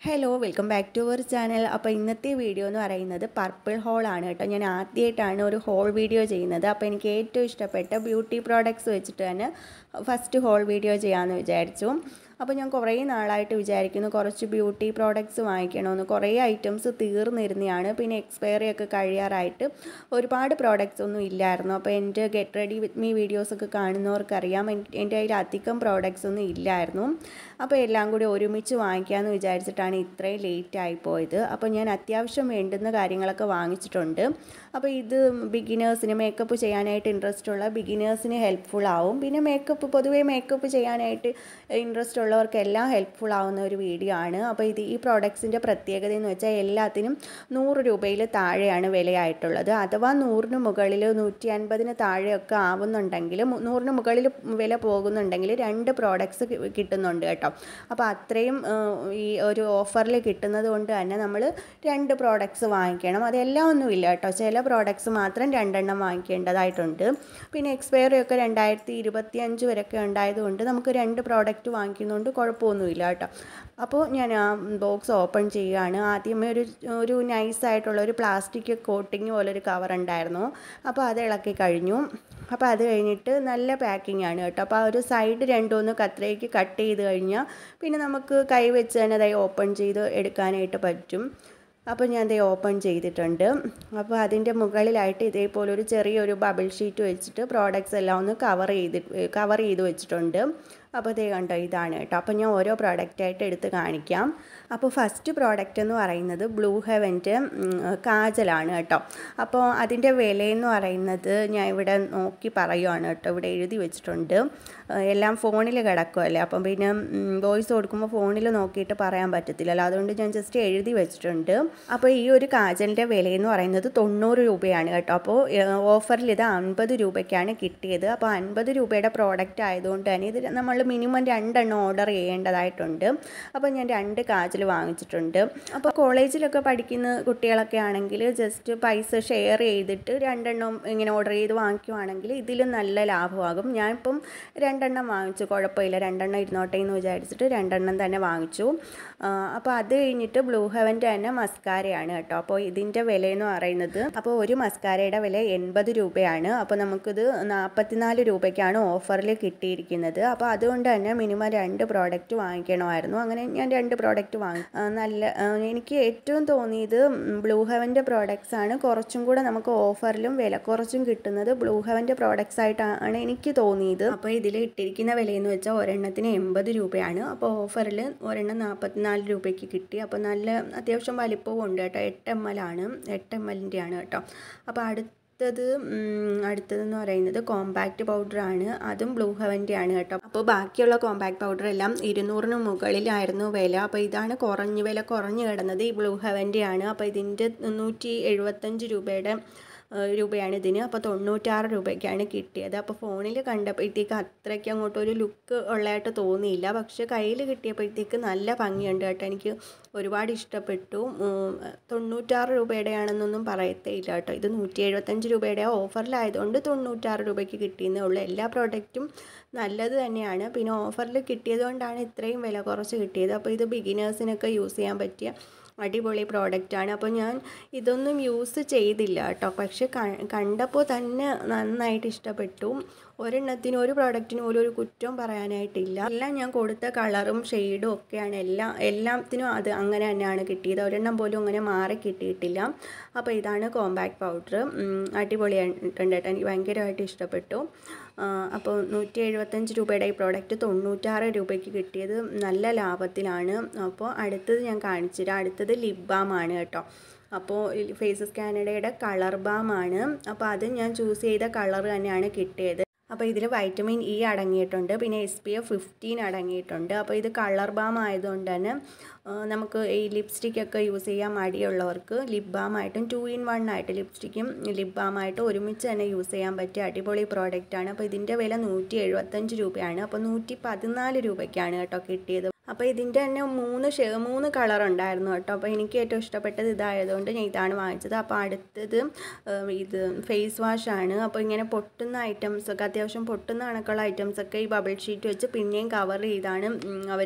hello welcome back to our channel അപ്പോൾ ഇന്നത്തെ video എന്ന് പറയുന്നത് പർപ്പിൾ ഹോളാണ് കേട്ടോ ഞാൻ ആദ്യമായിട്ടാണ് ഒരു ഹോൾ വീഡിയോ ചെയ്യുന്നത് അപ്പോൾ എനിക്ക് ഏറ്റവും ഇഷ്ടപ്പെട്ട ബ്യൂട്ടി പ്രോഡക്ട്സ് വെച്ചിട്ട് തന്നെ ഫസ്റ്റ് ഹോൾ വീഡിയോ ചെയ്യാമെന്ന് വിചാരിച്ചു അപ്പോൾ ഞാൻ കുറേ നാളായിട്ട് വിചാരിക്കുന്നു കുറച്ച് ബ്യൂട്ടി പ്രോഡക്ട്സ് വാങ്ങിക്കണമെന്ന് കുറേ ഐറ്റംസ് തീർന്നിരുന്നതാണ് പിന്നെ എക്സ്പയറി ഒക്കെ കഴിയാറായിട്ട് ഒരുപാട് പ്രോഡക്റ്റ്സ് ഒന്നും ഇല്ലായിരുന്നു അപ്പോൾ എൻ്റെ ഗെറ്റ് റെഡി വിത്ത് മീ വീഡിയോസൊക്കെ കാണുന്നവർക്കറിയാം എൻ്റെ കയ്യിൽ അധികം പ്രോഡക്റ്റ്സ് ഒന്നും ഇല്ലായിരുന്നു അപ്പോൾ എല്ലാം കൂടി ഒരുമിച്ച് വാങ്ങിക്കാമെന്ന് വിചാരിച്ചിട്ടാണ് ഇത്രയും ലേറ്റ് ആയിപ്പോയത് അപ്പോൾ ഞാൻ അത്യാവശ്യം വേണ്ടുന്ന കാര്യങ്ങളൊക്കെ വാങ്ങിച്ചിട്ടുണ്ട് അപ്പോൾ ഇത് ബിഗിനേഴ്സിന് മേക്കപ്പ് ചെയ്യാനായിട്ട് ഇൻട്രസ്റ്റ് ഉള്ള ബിഗിനേഴ്സിന് ഹെൽപ്ഫുൾ ആവും പിന്നെ മേക്കപ്പ് പൊതുവേ മേക്കപ്പ് ചെയ്യാനായിട്ട് ഇൻട്രസ്റ്റ് ഉള്ളവർക്കെല്ലാം ഹെൽപ്ഫുൾ ആവുന്ന ഒരു വീഡിയോ ആണ് അപ്പോൾ ഇത് ഈ പ്രോഡക്ട്സിൻ്റെ പ്രത്യേകത എന്ന് വെച്ചാൽ എല്ലാത്തിനും നൂറ് രൂപയിൽ താഴെയാണ് വിലയായിട്ടുള്ളത് അഥവാ നൂറിന് മുകളിൽ നൂറ്റി അൻപതിന് താഴെയൊക്കെ ആവുന്നുണ്ടെങ്കിൽ നൂറിന് മുകളിൽ വില പോകുന്നുണ്ടെങ്കിൽ രണ്ട് പ്രോഡക്ട്സ് കിട്ടുന്നുണ്ട് കേട്ടോ അപ്പോൾ അത്രയും ഈ ഒരു ഓഫറിൽ കിട്ടുന്നത് കൊണ്ട് തന്നെ നമ്മൾ രണ്ട് പ്രോഡക്ട്സ് വാങ്ങിക്കണം അതെല്ലാം ഒന്നുമില്ല കേട്ടോ ചില പ്രോഡക്ട്സ് മാത്രം രണ്ടെണ്ണം വാങ്ങിക്കേണ്ടതായിട്ടുണ്ട് പിന്നെ എക്സ്പയറി ഒക്കെ രണ്ടായിരത്തി ഇരുപത്തി അഞ്ച് വരെയൊക്കെ ഉണ്ടായതുകൊണ്ട് നമുക്ക് രണ്ട് പ്രോഡക്റ്റ് വാങ്ങിക്കുന്നതുകൊണ്ട് കുഴപ്പമൊന്നുമില്ല കേട്ടോ അപ്പോൾ ഞാൻ ആ ബോക്സ് ഓപ്പൺ ചെയ്യുകയാണ് ആദ്യമേ ഒരു ഒരു നൈസായിട്ടുള്ള ഒരു പ്ലാസ്റ്റിക് കോട്ടിങ് പോലെ ഒരു കവർ ഉണ്ടായിരുന്നു അപ്പോൾ അത് ഇളക്കി കഴിഞ്ഞു അപ്പോൾ അത് കഴിഞ്ഞിട്ട് നല്ല പാക്കിംഗ് ആണ് കേട്ടോ അപ്പോൾ ആ ഒരു സൈഡ് രണ്ടൊന്ന് കത്രയ്ക്ക് കട്ട് ചെയ്ത് കഴിഞ്ഞാൽ പിന്നെ നമുക്ക് കൈ വെച്ച് തന്നെ അതായത് ഓപ്പൺ ചെയ്ത് എടുക്കാനായിട്ട് പറ്റും അപ്പോൾ ഞാൻ ദേ ഓപ്പൺ ചെയ്തിട്ടുണ്ട് അപ്പോൾ അതിൻ്റെ മുകളിലായിട്ട് ഇതേപോലെ ഒരു ചെറിയൊരു ബബിൾ ഷീറ്റ് വെച്ചിട്ട് പ്രോഡക്റ്റ്സ് എല്ലാം ഒന്ന് കവർ ചെയ്ത് കവർ ചെയ്ത് വെച്ചിട്ടുണ്ട് അപ്പോൾ ഇതേ കണ്ടോ ഇതാണ് കേട്ടോ അപ്പോൾ ഞാൻ ഓരോ പ്രോഡക്റ്റായിട്ട് എടുത്ത് കാണിക്കാം അപ്പോൾ ഫസ്റ്റ് പ്രോഡക്റ്റ് എന്ന് പറയുന്നത് ബ്ലൂ ഹെവൻ്റെ കാജലാണ് കേട്ടോ അപ്പോൾ അതിൻ്റെ വിലയെന്ന് പറയുന്നത് ഞാൻ ഇവിടെ നോക്കി പറയുവാണ് കേട്ടോ ഇവിടെ എഴുതി വെച്ചിട്ടുണ്ട് എല്ലാം ഫോണിൽ കിടക്കുമല്ലേ അപ്പം പിന്നെ വോയിസ് കൊടുക്കുമ്പോൾ ഫോണിൽ നോക്കിയിട്ട് പറയാൻ പറ്റത്തില്ലല്ലോ അതുകൊണ്ട് ഞാൻ ജസ്റ്റ് എഴുതി വെച്ചിട്ടുണ്ട് അപ്പോൾ ഈ ഒരു കാജലിൻ്റെ വിലയെന്ന് പറയുന്നത് തൊണ്ണൂറ് രൂപയാണ് കേട്ടോ അപ്പോൾ ഓഫറിൽ ഇത് അൻപത് രൂപയ്ക്കാണ് കിട്ടിയത് അപ്പോൾ അൻപത് രൂപയുടെ പ്രോഡക്റ്റ് ആയതുകൊണ്ട് തന്നെ ഇത് നമ്മൾ മിനിമം രണ്ടെണ്ണം ഓർഡർ ചെയ്യേണ്ടതായിട്ടുണ്ട് അപ്പോൾ ഞാൻ രണ്ട് കാജൽ വാങ്ങിച്ചിട്ടുണ്ട് അപ്പോൾ കോളേജിലൊക്കെ പഠിക്കുന്ന കുട്ടികളൊക്കെ ആണെങ്കിൽ ജസ്റ്റ് പൈസ ഷെയർ ചെയ്തിട്ട് രണ്ടെണ്ണം ഇങ്ങനെ ഓർഡർ ചെയ്ത് വാങ്ങിക്കുവാണെങ്കിൽ ഇതിലും നല്ല ലാഭമാകും ഞാനിപ്പം രണ്ടെണ്ണം വാങ്ങിച്ചു കുഴപ്പമില്ല രണ്ടെണ്ണം ഇരുന്നോട്ടെ എന്ന് വിചാരിച്ചിട്ട് രണ്ടെണ്ണം തന്നെ വാങ്ങിച്ചു അപ്പോൾ അത് കഴിഞ്ഞിട്ട് ബ്ലൂ ഹെവൻ്റെ തന്നെ മസ്കാരയാണ് കേട്ടോ അപ്പോൾ ഇതിൻ്റെ വില എന്ന് പറയുന്നത് അപ്പോൾ ഒരു മസ്കാരയുടെ വില എൺപത് രൂപയാണ് അപ്പോൾ നമുക്കിത് നാൽപ്പത്തിനാല് രൂപയ്ക്കാണ് ഓഫറിൽ കിട്ടിയിരിക്കുന്നത് അപ്പോൾ അതുകൊണ്ട് തന്നെ മിനിമം രണ്ട് പ്രോഡക്റ്റ് വാങ്ങിക്കണമായിരുന്നു അങ്ങനെ ഞാൻ രണ്ട് പ്രോഡക്റ്റ് വാങ്ങി നല്ല എനിക്ക് ഏറ്റവും തോന്നിയത് ബ്ലൂ ഹെവൻ്റെ പ്രോഡക്റ്റ്സ് ആണ് കുറച്ചും കൂടെ നമുക്ക് ഓഫറിലും വില കുറച്ചും കിട്ടുന്നത് ബ്ലൂ ഹെവൻ്റെ പ്രോഡക്റ്റ്സ് ആയിട്ടാണ് എനിക്ക് തോന്നിയത് അപ്പോൾ ഇതിൽ ഇട്ടിരിക്കുന്ന വിലയെന്ന് വെച്ചാൽ ഒരെണ്ണത്തിന് എൺപത് രൂപയാണ് അപ്പോൾ ഓഫറിൽ ഒരെണ്ണം നാൽപ്പത്തിനാല് രൂപയ്ക്ക് കിട്ടി അപ്പോൾ നല്ല അത്യാവശ്യം വലിപ്പവും ഉണ്ട് കേട്ടോ എട്ട് എം എൽ ആണ് എട്ട് എം എല്ലിൻ്റെയാണ് കേട്ടോ അപ്പോൾ അടുത്ത അടുത്തത് അടുത്തതെന്ന് പറയുന്നത് കോമ്പാക്റ്റ് പൗഡറാണ് അതും ബ്ലൂ ഹെവൻ്റെ ആണ് കേട്ടോ അപ്പോൾ ബാക്കിയുള്ള കോമ്പാക്റ്റ് പൗഡർ എല്ലാം ഇരുന്നൂറിന് മുകളിലായിരുന്നു വില അപ്പോൾ ഇതാണ് കുറഞ്ഞ് വില കുറഞ്ഞ് കിടന്നത് ഈ ബ്ലൂ ഹെവൻ്റെ ആണ് അപ്പോൾ ഇതിൻ്റെ നൂറ്റി എഴുപത്തഞ്ച് രൂപയുടെ രൂപയാണ് ഇതിന് അപ്പോൾ തൊണ്ണൂറ്റാറ് രൂപയ്ക്കാണ് കിട്ടിയത് അപ്പോൾ ഫോണിൽ കണ്ടപ്പോഴത്തേക്ക് അത്രയ്ക്ക് അങ്ങോട്ട് ഒരു ലുക്ക് ഉള്ളതായിട്ട് തോന്നിയില്ല പക്ഷേ കയ്യിൽ കിട്ടിയപ്പോഴത്തേക്ക് നല്ല ഭംഗിയുണ്ട് കേട്ടോ എനിക്ക് ഒരുപാട് ഇഷ്ടപ്പെട്ടു തൊണ്ണൂറ്റാറ് രൂപയുടെയാണെന്നൊന്നും പറയത്തേ ഇല്ല കേട്ടോ ഇത് നൂറ്റി എഴുപത്തഞ്ച് രൂപയുടെ ഓഫറിലായതുകൊണ്ട് തൊണ്ണൂറ്റാറ് രൂപയ്ക്ക് കിട്ടിയെന്നേ ഉള്ളൂ എല്ലാ പ്രോഡക്റ്റും നല്ലത് തന്നെയാണ് പിന്നെ ഓഫറിൽ കിട്ടിയതുകൊണ്ടാണ് ഇത്രയും വില കുറച്ച് കിട്ടിയത് അപ്പോൾ ഇത് ബിഗിനേഴ്സിനൊക്കെ യൂസ് ചെയ്യാൻ പറ്റിയ അടിപൊളി പ്രോഡക്റ്റാണ് അപ്പോൾ ഞാൻ ഇതൊന്നും യൂസ് ചെയ്തില്ല കേട്ടോ പക്ഷെ കണ്ടപ്പോൾ തന്നെ നന്നായിട്ട് ഇഷ്ടപ്പെട്ടു ഒരെണ്ണത്തിനും ഒരു പ്രോഡക്റ്റിനും പോലും ഒരു കുറ്റവും പറയാനായിട്ടില്ല എല്ലാം ഞാൻ കൊടുത്ത കളറും ഷെയ്ഡും ഒക്കെയാണ് എല്ലാം എല്ലാത്തിനും അത് അങ്ങനെ തന്നെയാണ് കിട്ടിയത് ഒരെണ്ണം പോലും അങ്ങനെ മാറി കിട്ടിയിട്ടില്ല അപ്പോൾ ഇതാണ് കോമ്പാക്ട് പൗഡർ അടിപൊളിയായിട്ടുണ്ട് കേട്ടോ എനിക്ക് ഭയങ്കരമായിട്ട് ഇഷ്ടപ്പെട്ടു അപ്പോൾ നൂറ്റി എഴുപത്തഞ്ച് രൂപയുടെ ഈ പ്രോഡക്റ്റ് തൊണ്ണൂറ്റാറ് രൂപയ്ക്ക് കിട്ടിയത് നല്ല ലാഭത്തിലാണ് അപ്പോൾ അടുത്തത് ഞാൻ കാണിച്ചുതരാം അടുത്തത് ലിപ് ബാം ആണ് കേട്ടോ അപ്പോൾ ഫേസസ് കാനഡയുടെ കളർ ബാം ആണ് അപ്പോൾ അത് ഞാൻ ചൂസ് ചെയ്ത കളർ തന്നെയാണ് കിട്ടിയത് അപ്പോൾ ഇതിൽ വൈറ്റമിൻ ഇ അടങ്ങിയിട്ടുണ്ട് പിന്നെ എസ് പി എഫ് ഫിഫ്റ്റീൻ അടങ്ങിയിട്ടുണ്ട് അപ്പോൾ ഇത് കളർ ബാം ആയതുകൊണ്ട് തന്നെ നമുക്ക് ഈ ലിപ്സ്റ്റിക്കൊക്കെ യൂസ് ചെയ്യാൻ മടിയുള്ളവർക്ക് ലിപ് ബാമായിട്ടും ടു ഇൻ വൺ ആയിട്ട് ലിപ്സ്റ്റിക്കും ലിപ് ബാമായിട്ടും ഒരുമിച്ച് തന്നെ യൂസ് ചെയ്യാൻ പറ്റിയ അടിപൊളി പ്രോഡക്റ്റാണ് അപ്പോൾ ഇതിൻ്റെ വില നൂറ്റി എഴുപത്തഞ്ച് രൂപയാണ് അപ്പോൾ നൂറ്റി പതിനാല് രൂപയ്ക്കാണ് കേട്ടോ കിട്ടിയത് അപ്പോൾ ഇതിൻ്റെ തന്നെ മൂന്ന് ഷേ മൂന്ന് കളർ ഉണ്ടായിരുന്നു കേട്ടോ അപ്പോൾ എനിക്ക് ഏറ്റവും ഇഷ്ടപ്പെട്ടത് ഇതായതുകൊണ്ട് ഞാൻ ഇതാണ് വാങ്ങിച്ചത് അപ്പോൾ അടുത്തത് ഇത് ഫേസ് വാഷാണ് അപ്പോൾ ഇങ്ങനെ പൊട്ടുന്ന ഐറ്റംസ് ഒക്കെ അത്യാവശ്യം പൊട്ടുന്ന കണക്കുള്ള ഐറ്റംസ് ഒക്കെ ഈ ബബിൾ ഷീറ്റ് വെച്ച് പിന്നെയും കവർ ചെയ്താണ് അവർ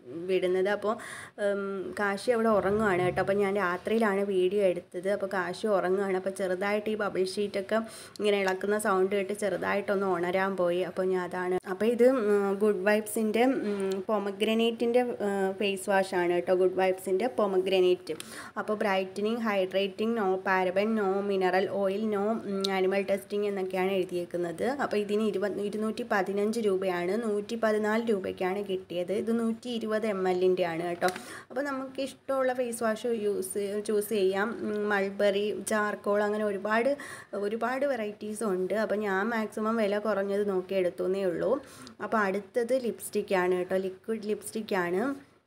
വിടുന്നത് അപ്പോൾ കാശി അവിടെ ഉറങ്ങുവാണ് കേട്ടോ അപ്പോൾ ഞാൻ രാത്രിയിലാണ് വീഡിയോ എടുത്തത് അപ്പോൾ കാശി ഉറങ്ങുവാണ് അപ്പോൾ ചെറുതായിട്ട് ഈ ബബിൾ ഷീറ്റൊക്കെ ഇങ്ങനെ ഇളക്കുന്ന സൗണ്ട് കേട്ട് ചെറുതായിട്ടൊന്ന് ഉണരാൻ പോയി അപ്പോൾ ഞാൻ അതാണ് അപ്പോൾ ഇത് ഗുഡ് വൈബ്സിൻ്റെ പൊമഗ്രനേറ്റിൻ്റെ ഫേസ് വാഷാണ് കേട്ടോ ഗുഡ് വൈബ്സിൻ്റെ പൊമഗ്രനേറ്റ് അപ്പോൾ brightening hydrating no paraben no mineral oil no animal testing എന്നൊക്കെയാണ് എഴുതിയേക്കുന്നത് അപ്പോൾ ഇതിന് ഇരുപത് ഇരുന്നൂറ്റി പതിനഞ്ച് രൂപയാണ് നൂറ്റി പതിനാല് രൂപയ്ക്കാണ് കിട്ടിയത് ഇത് നൂറ്റി ഇരുപത് എം എല്ലിൻ്റെ ആണ് കേട്ടോ അപ്പോൾ നമുക്ക് ഇഷ്ടമുള്ള ഫേസ് വാഷ് യൂസ് ചൂസ് ചെയ്യാം മൾബറി ചാർക്കോൾ അങ്ങനെ ഒരുപാട് ഒരുപാട് വെറൈറ്റീസ് ഉണ്ട് അപ്പോൾ ഞാൻ മാക്സിമം വില കുറഞ്ഞത് നോക്കി എടുത്തുന്നേ ഉള്ളൂ അപ്പോൾ അടുത്തത് ലിപ്സ്റ്റിക്കാണ് കേട്ടോ ലിക്വിഡ് ലിപ്സ്റ്റിക്കാണ്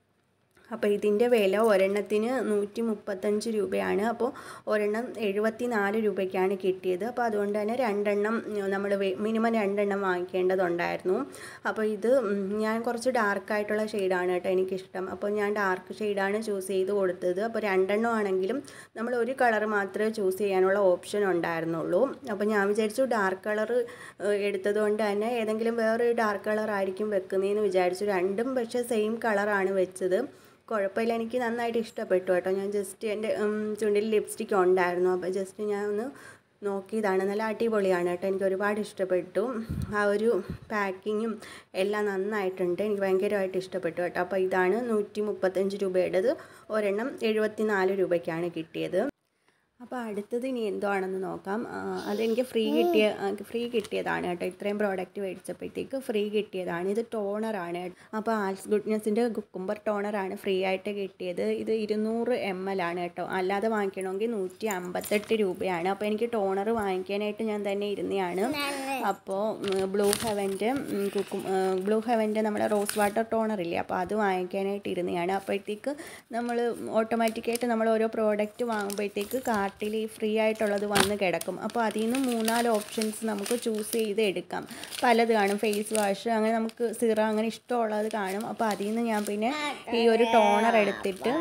അപ്പോൾ ഇതിൻ്റെ വില ഒരെണ്ണത്തിന് നൂറ്റി മുപ്പത്തഞ്ച് രൂപയാണ് അപ്പോൾ ഒരെണ്ണം എഴുപത്തി നാല് രൂപയ്ക്കാണ് കിട്ടിയത് അപ്പോൾ അതുകൊണ്ട് തന്നെ രണ്ടെണ്ണം നമ്മൾ മിനിമം രണ്ടെണ്ണം വാങ്ങിക്കേണ്ടതുണ്ടായിരുന്നു അപ്പോൾ ഇത് ഞാൻ കുറച്ച് ഡാർക്കായിട്ടുള്ള ഷെയ്ഡാണ് കേട്ടോ എനിക്കിഷ്ടം അപ്പോൾ ഞാൻ ഡാർക്ക് ഷെയ്ഡാണ് ചൂസ് ചെയ്ത് കൊടുത്തത് അപ്പോൾ രണ്ടെണ്ണം ആണെങ്കിലും നമ്മൾ ഒരു കളർ മാത്രമേ ചൂസ് ചെയ്യാനുള്ള ഓപ്ഷൻ ഉണ്ടായിരുന്നുള്ളൂ അപ്പോൾ ഞാൻ വിചാരിച്ചു ഡാർക്ക് കളർ എടുത്തത് കൊണ്ട് തന്നെ ഏതെങ്കിലും വേറൊരു ഡാർക്ക് കളർ ആയിരിക്കും വെക്കുന്നതെന്ന് വിചാരിച്ചു രണ്ടും പക്ഷേ സെയിം കളറാണ് വെച്ചത് കുഴപ്പമില്ല എനിക്ക് നന്നായിട്ട് ഇഷ്ടപ്പെട്ടു കേട്ടോ ഞാൻ ജസ്റ്റ് എൻ്റെ ചുണ്ടിൽ ലിപ്സ്റ്റിക് ഉണ്ടായിരുന്നു അപ്പോൾ ജസ്റ്റ് ഞാൻ ഒന്ന് നോക്കിയതാണ് നല്ല അടിപൊളിയാണ് കേട്ടോ എനിക്ക് ഒരുപാട് ഇഷ്ടപ്പെട്ടു ആ ഒരു പാക്കിങ്ങും എല്ലാം നന്നായിട്ടുണ്ട് എനിക്ക് ഭയങ്കരമായിട്ട് ഇഷ്ടപ്പെട്ടു കേട്ടോ അപ്പോൾ ഇതാണ് നൂറ്റി മുപ്പത്തഞ്ച് രൂപയുടേത് ഒരെണ്ണം എഴുപത്തി നാല് രൂപയ്ക്കാണ് കിട്ടിയത് അപ്പോൾ അടുത്തത് ഇനി എന്താണെന്ന് നോക്കാം അതെനിക്ക് ഫ്രീ കിട്ടിയ ഫ്രീ കിട്ടിയതാണ് കേട്ടോ ഇത്രയും പ്രോഡക്റ്റ് മേടിച്ചപ്പോഴത്തേക്ക് ഫ്രീ കിട്ടിയതാണ് ഇത് ടോണറാണ് അപ്പോൾ ആൽസ് ഗുഡ്നെസ്സിൻ്റെ കുക്കുംബർ ടോണറാണ് ഫ്രീ ആയിട്ട് കിട്ടിയത് ഇത് ഇരുന്നൂറ് എം എൽ ആണ് കേട്ടോ അല്ലാതെ വാങ്ങിക്കണമെങ്കിൽ നൂറ്റി അമ്പത്തെട്ട് രൂപയാണ് അപ്പോൾ എനിക്ക് ടോണർ വാങ്ങിക്കാനായിട്ട് ഞാൻ തന്നെ ഇരുന്നതാണ് അപ്പോൾ ബ്ലൂ ഹെവൻ്റെ കുക്കും ബ്ലൂ ഹെവൻ്റെ നമ്മുടെ റോസ് വാട്ടർ ടോണർ ഇല്ലേ അപ്പോൾ അത് വാങ്ങിക്കാനായിട്ട് ഇരുന്നതാണ് അപ്പോഴത്തേക്ക് നമ്മൾ ഓട്ടോമാറ്റിക്കായിട്ട് നമ്മൾ ഓരോ പ്രോഡക്റ്റ് വാങ്ങുമ്പോഴത്തേക്ക് കാർട്ടിൽ ഈ ഫ്രീ ആയിട്ടുള്ളത് വന്ന് കിടക്കും അപ്പോൾ അതിൽ നിന്ന് മൂന്നാല് ഓപ്ഷൻസ് നമുക്ക് ചൂസ് ചെയ്ത് എടുക്കാം പലത് കാണും ഫേസ് വാഷ് അങ്ങനെ നമുക്ക് സിറ അങ്ങനെ ഇഷ്ടമുള്ളത് കാണും അപ്പോൾ അതിൽ നിന്ന് ഞാൻ പിന്നെ ഈ ഒരു ടോണർ എടുത്തിട്ട്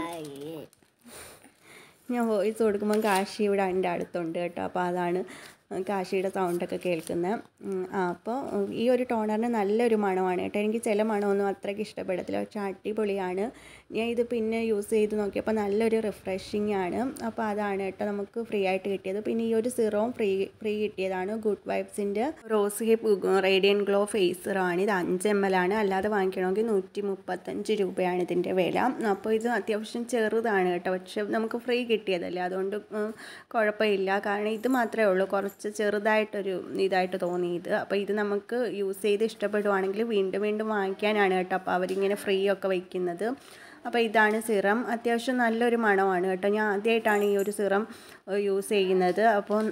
ഞാൻ വോയിസ് കൊടുക്കുമ്പോൾ കാശി ഇവിടെ എൻ്റെ അടുത്തുണ്ട് കേട്ടോ അപ്പോൾ അതാണ് കാശിയുടെ സൗണ്ടൊക്കെ കേൾക്കുന്നത് ആ അപ്പോൾ ഈ ഒരു ടോണറിന് നല്ലൊരു മണമാണ് കേട്ടോ എനിക്ക് ചില മണമൊന്നും അത്രയ്ക്ക് ഇഷ്ടപ്പെടത്തില്ല പക്ഷെ അടിപൊളിയാണ് ഞാൻ ഇത് പിന്നെ യൂസ് ചെയ്ത് നോക്കിയപ്പോൾ നല്ലൊരു റിഫ്രഷിങ് ആണ് അപ്പോൾ അതാണ് കേട്ടോ നമുക്ക് ഫ്രീ ആയിട്ട് കിട്ടിയത് പിന്നെ ഈ ഒരു സിറവും ഫ്രീ ഫ്രീ കിട്ടിയതാണ് ഗുഡ് വൈബ്സിൻ്റെ rose hip radiant glow face സിറമാണ് ഇത് അഞ്ച് എം എൽ ആണ് അല്ലാതെ വാങ്ങിക്കണമെങ്കിൽ നൂറ്റി മുപ്പത്തഞ്ച് രൂപയാണ് ഇതിൻ്റെ വില അപ്പോൾ ഇത് അത്യാവശ്യം ചെറുതാണ് കേട്ടോ പക്ഷെ നമുക്ക് ഫ്രീ കിട്ടിയതല്ലേ അതുകൊണ്ട് കുഴപ്പമില്ല കാരണം ഇത് മാത്രമേ ഉള്ളൂ കുറച്ച് ചെറുതായിട്ടൊരു ഇതായിട്ട് തോന്നി ഇത് അപ്പോൾ ഇത് നമുക്ക് യൂസ് ചെയ്ത് ഇഷ്ടപ്പെടുവാണെങ്കിൽ വീണ്ടും വീണ്ടും വാങ്ങിക്കാനാണ് കേട്ടോ അപ്പോൾ അവരിങ്ങനെ ഫ്രീ ഒക്കെ വയ്ക്കുന്നത് അപ്പോൾ ഇതാണ് സിറം അത്യാവശ്യം നല്ലൊരു മണമാണ് കേട്ടോ ഞാൻ ആദ്യമായിട്ടാണ് ഈ ഒരു സിറം യൂസ് ചെയ്യുന്നത് അപ്പോൾ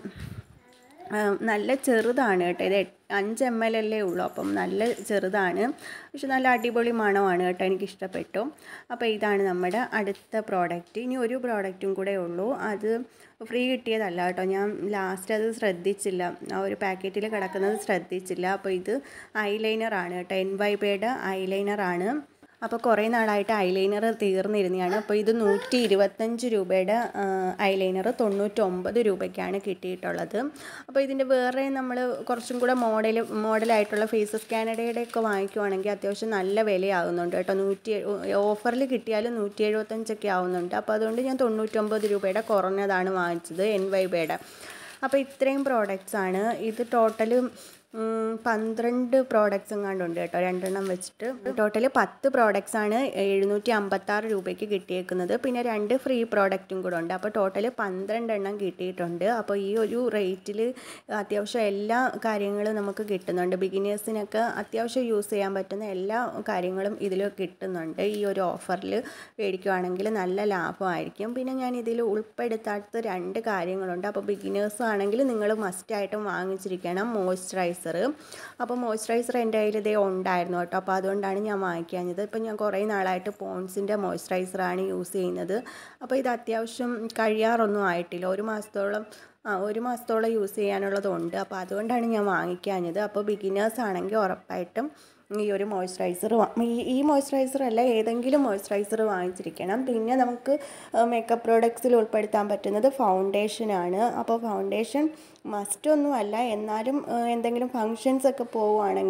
നല്ല ചെറുതാണ് കേട്ടോ ഇത് അഞ്ച് എം എൽ അല്ലേ ഉള്ളൂ അപ്പം നല്ല ചെറുതാണ് പക്ഷെ നല്ല അടിപൊളി മണമാണ് കേട്ടോ എനിക്ക് ഇഷ്ടപ്പെട്ടു അപ്പോൾ ഇതാണ് നമ്മുടെ അടുത്ത പ്രോഡക്റ്റ് ഇനി ഒരു പ്രോഡക്റ്റും കൂടെ ഉള്ളൂ അത് ഫ്രീ കിട്ടിയതല്ല കേട്ടോ ഞാൻ ലാസ്റ്റ് അത് ശ്രദ്ധിച്ചില്ല ആ ഒരു പാക്കറ്റിൽ കിടക്കുന്നത് ശ്രദ്ധിച്ചില്ല അപ്പോൾ ഇത് ഐലൈനറാണ് കേട്ടോ എൻ വൈബയുടെ ഐലൈനറാണ് അപ്പോൾ കുറേ നാളായിട്ട് ഐലൈനർ തീർന്നിരുന്നതാണ് അപ്പോൾ ഇത് നൂറ്റി ഇരുപത്തഞ്ച് രൂപയുടെ ഐലൈനർ തൊണ്ണൂറ്റൊമ്പത് രൂപയ്ക്കാണ് കിട്ടിയിട്ടുള്ളത് അപ്പോൾ ഇതിൻ്റെ വേറെ നമ്മൾ കുറച്ചും കൂടെ മോഡൽ മോഡലായിട്ടുള്ള ഫേസ് സ്കാനഡയുടെ ഒക്കെ വാങ്ങിക്കുവാണെങ്കിൽ അത്യാവശ്യം നല്ല വിലയാകുന്നുണ്ട് കേട്ടോ നൂറ്റി ഓഫറിൽ കിട്ടിയാലും നൂറ്റി എഴുപത്തഞ്ചൊക്കെ ആവുന്നുണ്ട് അപ്പോൾ അതുകൊണ്ട് ഞാൻ തൊണ്ണൂറ്റൊമ്പത് രൂപയുടെ കുറഞ്ഞതാണ് വാങ്ങിച്ചത് എൻ വൈബയുടെ അപ്പോൾ ഇത്രയും പ്രോഡക്റ്റ്സ് ആണ് ഇത് ടോട്ടൽ പന്ത്രണ്ട് പ്രോഡക്റ്റ്സ് എങ്ങാണ്ടുണ്ട് കേട്ടോ രണ്ടെണ്ണം വെച്ചിട്ട് ടോട്ടൽ പത്ത് പ്രോഡക്റ്റ്സ് ആണ് എഴുന്നൂറ്റി അമ്പത്താറ് രൂപയ്ക്ക് കിട്ടിയേക്കുന്നത് പിന്നെ രണ്ട് ഫ്രീ പ്രോഡക്റ്റും കൂടെ ഉണ്ട് അപ്പോൾ ടോട്ടൽ പന്ത്രണ്ട് എണ്ണം കിട്ടിയിട്ടുണ്ട് അപ്പോൾ ഈ ഒരു റേറ്റിൽ അത്യാവശ്യം എല്ലാ കാര്യങ്ങളും നമുക്ക് കിട്ടുന്നുണ്ട് ബിഗിനേഴ്സിനൊക്കെ അത്യാവശ്യം യൂസ് ചെയ്യാൻ പറ്റുന്ന എല്ലാ കാര്യങ്ങളും ഇതിൽ കിട്ടുന്നുണ്ട് ഈ ഒരു ഓഫറിൽ മേടിക്കുവാണെങ്കിൽ നല്ല ലാഭമായിരിക്കും പിന്നെ ഞാൻ ഇതിൽ ഉൾപ്പെടുത്താത്ത രണ്ട് കാര്യങ്ങളുണ്ട് അപ്പോൾ ബിഗിനേഴ്സ് ആണെങ്കിൽ നിങ്ങൾ മസ്റ്റായിട്ടും വാങ്ങിച്ചിരിക്കണം മോയ്സ്ചറൈസർ അപ്പോൾ മോയ്സ്ചറൈസർ എൻ്റെ കയ്യിൽ ഇതേ ഉണ്ടായിരുന്നു കേട്ടോ അപ്പോൾ അതുകൊണ്ടാണ് ഞാൻ വാങ്ങിക്കാഞ്ഞത് ഇപ്പോൾ ഞാൻ കുറേ നാളായിട്ട് പോൺസിൻ്റെ മോയ്സ്ചറൈസറാണ് യൂസ് ചെയ്യുന്നത് അപ്പോൾ ഇത് അത്യാവശ്യം കഴിയാറൊന്നും ആയിട്ടില്ല ഒരു മാസത്തോളം ആ ഒരു മാസത്തോളം യൂസ് ചെയ്യാനുള്ളതുണ്ട് അപ്പോൾ അതുകൊണ്ടാണ് ഞാൻ വാങ്ങിക്കാഞ്ഞത് അപ്പോൾ ബിഗിനേഴ്സ് ആണെങ്കിൽ ഉറപ്പായിട്ടും ഈ ഒരു മോയ്സ്ചറൈസർ ഈ ഈ മോയ്സ്ചറൈസർ അല്ല ഏതെങ്കിലും മോയ്സ്ചറൈസർ വാങ്ങിച്ചിരിക്കണം പിന്നെ നമുക്ക് മേക്കപ്പ് പ്രോഡക്ട്സിൽ ഉൾപ്പെടുത്താൻ പറ്റുന്നത് ഫൗണ്ടേഷനാണ് അപ്പോൾ ഫൗണ്ടേഷൻ മസ്റ്റൊന്നും അല്ല എന്നാലും എന്തെങ്കിലും ഫങ്ഷൻസ് ഒക്കെ പോവുകയാണെങ്കിൽ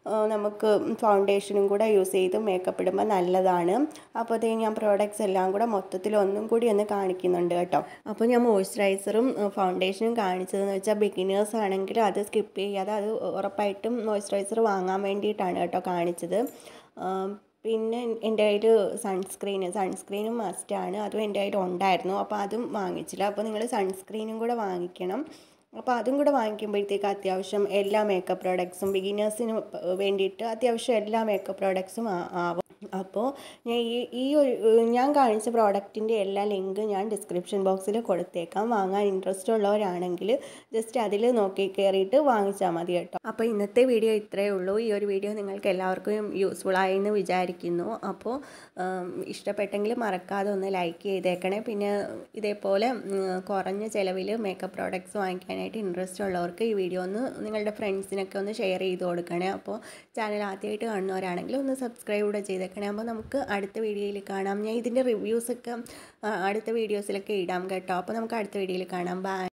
നമുക്ക് ഫൗണ്ടേഷനും കൂടെ യൂസ് ചെയ്ത് മേക്കപ്പ് ഇടുമ്പോൾ നല്ലതാണ് അപ്പോൾ അതേ ഞാൻ പ്രോഡക്റ്റ്സ് എല്ലാം കൂടെ മൊത്തത്തിൽ ഒന്നും കൂടി ഒന്ന് കാണിക്കുന്നുണ്ട് കേട്ടോ അപ്പോൾ ഞാൻ മോയ്സ്ചറൈസറും ഫൗണ്ടേഷനും കാണിച്ചതെന്ന് വെച്ചാൽ ബിഗിനേഴ്സ് ആണെങ്കിൽ അത് സ്കിപ്പ് ചെയ്യാതെ അത് ഉറപ്പായിട്ടും മോയ്സ്ചറൈസർ വാങ്ങാൻ വേണ്ടിയിട്ടാണ് കേട്ടോ കാണിച്ചത് പിന്നെ എൻ്റെ കയ്യിൽ സൺസ്ക്രീൻ സൺസ്ക്രീനും മസ്റ്റാണ് അതും എൻ്റെ കയ്യിൽ ഉണ്ടായിരുന്നു അപ്പോൾ അതും വാങ്ങിച്ചില്ല അപ്പോൾ നിങ്ങൾ സൺസ്ക്രീനും കൂടെ വാങ്ങിക്കണം അപ്പോൾ അതും കൂടെ വാങ്ങിക്കുമ്പോഴത്തേക്ക് അത്യാവശ്യം എല്ലാ മേക്കപ്പ് പ്രോഡക്ട്സും ബിഗിനേഴ്സിന് വേണ്ടിയിട്ട് അത്യാവശ്യം എല്ലാ മേക്കപ്പ് പ്രോഡക്ട്സും ആവും അപ്പോൾ ഞാൻ ഈ ഈ ഒരു ഞാൻ കാണിച്ച പ്രോഡക്റ്റിൻ്റെ എല്ലാ ലിങ്ക് ഞാൻ ഡിസ്ക്രിപ്ഷൻ ബോക്സിൽ കൊടുത്തേക്കാം വാങ്ങാൻ ഇൻട്രസ്റ്റ് ഉള്ളവരാണെങ്കിൽ ജസ്റ്റ് അതിൽ നോക്കി കയറിയിട്ട് വാങ്ങിച്ചാൽ മതി കേട്ടോ അപ്പോൾ ഇന്നത്തെ വീഡിയോ ഇത്രയേ ഉള്ളൂ ഈ ഒരു വീഡിയോ നിങ്ങൾക്ക് എല്ലാവർക്കും യൂസ്ഫുൾ ആയി എന്ന് വിചാരിക്കുന്നു അപ്പോൾ ഇഷ്ടപ്പെട്ടെങ്കിൽ മറക്കാതെ ഒന്ന് ലൈക്ക് ചെയ്തേക്കണേ പിന്നെ ഇതേപോലെ കുറഞ്ഞ ചിലവിൽ മേക്കപ്പ് പ്രോഡക്റ്റ്സ് വാങ്ങിക്കാനായിട്ട് ഇൻട്രസ്റ്റ് ഉള്ളവർക്ക് ഈ വീഡിയോ ഒന്ന് നിങ്ങളുടെ ഫ്രണ്ട്സിനൊക്കെ ഒന്ന് ഷെയർ ചെയ്ത് കൊടുക്കണേ അപ്പോൾ ചാനൽ ആദ്യമായിട്ട് കാണുന്നവരാണെങ്കിൽ ഒന്ന് സബ്സ്ക്രൈബ് കൂടെ ചെയ്തേക്കണേ അപ്പോൾ നമുക്ക് അടുത്ത വീഡിയോയിൽ കാണാം ഞാൻ ഇതിൻ്റെ റിവ്യൂസൊക്കെ അടുത്ത വീഡിയോസിലൊക്കെ ഇടാം കേട്ടോ അപ്പോൾ നമുക്ക് അടുത്ത വീഡിയോയിൽ കാണാം ബൈ